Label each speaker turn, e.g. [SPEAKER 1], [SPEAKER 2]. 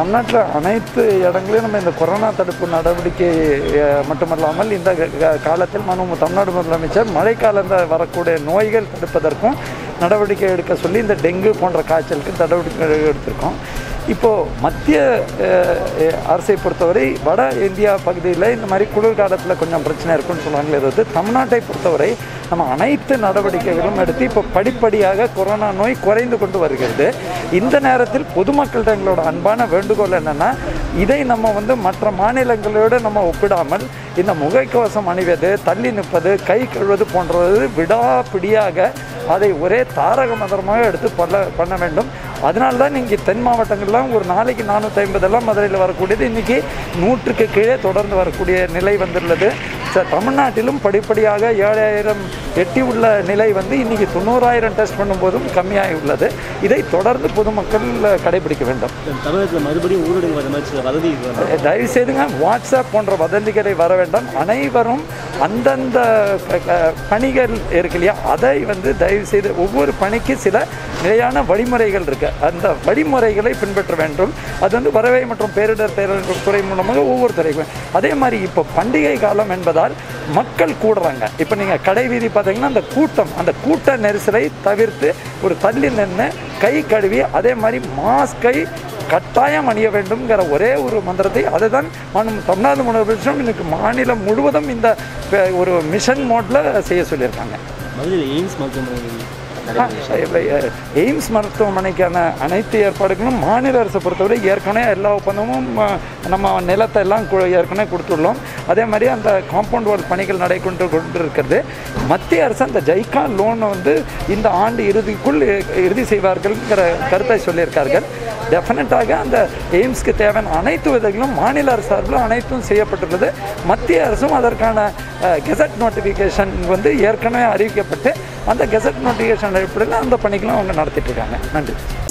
[SPEAKER 1] தமிழ்நாட்டில் அனைத்து இடங்களையும் நம்ம இந்த கொரோனா தடுப்பு நடவடிக்கை அஹ், மட்டுமல்லாமல் இந்த க- க- காலத்தில் நம்ம தமிழ்நாடு முதலமைச்சர் மழைக்காலம் வரக்கூடிய நோய்கள் தடுப்பதற்கும் நடவடிக்கை எடுக்க சொல்லி இந்த டெங்கு போன்ற காய்ச்சலுக்கு நடவடிக்கை எடுத்திருக்கோம் இப்போது மத்திய அஹ், அஹ், அரசை பொறுத்தவரை வட இந்தியா பகுதியில் இந்த மாதிரி குளிர் காலத்தில் கொஞ்சம் பிரச்சனை இருக்குன்னு சொல்லுவாங்களே தவிர்த்து தமிழ்நாட்டை பொறுத்தவரை நம்ம அனைத்து நடவடிக்கைகளும் எடுத்து இப்போ படிப்படியாக கொரோனா நோய் குறைந்து கொண்டு வருகிறது இந்த நேரத்தில் பொதுமக்கள்கிட்ட எங்களோட அன்பான வேண்டுகோள் என்னென்னா இதை நம்ம வந்து மற்ற மாநிலங்களோடு நம்ம ஒப்பிடாமல் இந்த முகக்கவசம் அணிவது தள்ளி நிற்பது கை கழுவது போன்றது விடாப்பிடியாக அதை ஒரே தாரக மந்திரமாக எடுத்து பண்ண பண்ண வேண்டும் அதனால தான் இங்கே தென் மாவட்டங்கள்லாம் ஒரு நாளைக்கு நானூற்றி ஐம்பதெல்லாம் மதுரையில் வரக்கூடியது இன்றைக்கி நூற்றுக்கு கீழே தொடர்ந்து வரக்கூடிய நிலை வந்துள்ளது ச- தமிழ்நாட்டிலும் படிப்படியாக ஏழாயிரம் எட்டி உள்ள நிலை வந்து இன்றைக்கி தொண்ணூறாயிரம் டெஸ்ட் பண்ணும்போதும் கம்மியாகி உள்ளது இதை தொடர்ந்து பொதுமக்கள் கடைபிடிக்க வேண்டும்
[SPEAKER 2] தமிழகத்தில் மறுபடியும் ஊரடங்கு வர மாதிரி சில வதவி வருது.
[SPEAKER 1] தயவு செய்துங்க வாட்ஸ்அப் போன்ற வதந்திகளை வர வேண்டாம் அனைவரும் அந்தந்த க- க- பணிகள் இருக்கு இல்லையா அதை வந்து தயவு செய்து ஒவ்வொரு பணிக்கு சில நிலையான வழிமுறைகள் இருக்கு அந்த வழிமுறைகளை பின்பற்ற வேண்டும் அது வந்து வரவை மற்றும் பேரிடர் தேர்தல் துறை மூலமாக ஒவ்வொரு துறைக்கும் அதே மாதிரி இப்போ பண்டிகை காலம் என்பதால் மக்கள் கூடுறாங்க இப்போ நீங்கள் கடை வீதி பார்த்தீங்கன்னா அந்த கூட்டம் அந்த கூட்ட நெரிசலை தவிர்த்து ஒரு தள்ளி நின்று கை கழுவி அதே மாதிரி மாஸ்கை கட்டாயம் அணிய வேண்டும்ங்கிற ஒரே ஒரு மந்திரத்தை அதை தான் மாநில தமிழ்நாடு முதலமைச்சரும் இன்னைக்கு மாநிலம் முழுவதும் இந்த ப- ஒரு மிஷன் மோட்ல செய்ய சொல்லியிருக்காங்க
[SPEAKER 2] மதுரையில் எய்ம்ஸ் மருத்துவமனை
[SPEAKER 1] ஆ, இப்ப, அஹ், எய்ம்ஸ் மருத்துவமனைக்கான அனைத்து ஏற்பாடுகளும் மாநில அரசை பொறுத்தவரை ஏற்கனவே எல்லா ஒப்பந்தமும் அஹ், நம்ம நிலத்தை எல்லாம் கு- ஏற்கனவே கொடுத்துள்ளோம் அதே மாதிரி அந்த காம்பவுண்ட் வால் பணிகள் நடைபெற்று கொண்டு இருக்கிறது மத்திய அரசு அந்த ஜைக்கா லோனை வந்து இந்த ஆண்டு இறுதிக்குள் இ- இறுதி செய்வார்கள்ங்கிற கருத்தை சொல்லியிருக்கார்கள் டெஃபினட்டாக அந்த எய்ம்ஸ்க்கு தேவையான அனைத்து விதங்களும் மாநில அரசு சார்பில் அனைத்தும் செய்யப்பட்டுள்ளது மத்திய அரசும் அதற்கான கெசட் நோட்டிஃபிகேஷன் வந்து ஏற்கனவே அறிவிக்கப்பட்டு அந்த கெசட் நோட்டிஃபிகேஷன் அடிப்படையில் அந்த பணிகளும் அவங்க நடத்திட்டு இருக்காங்க நன்றி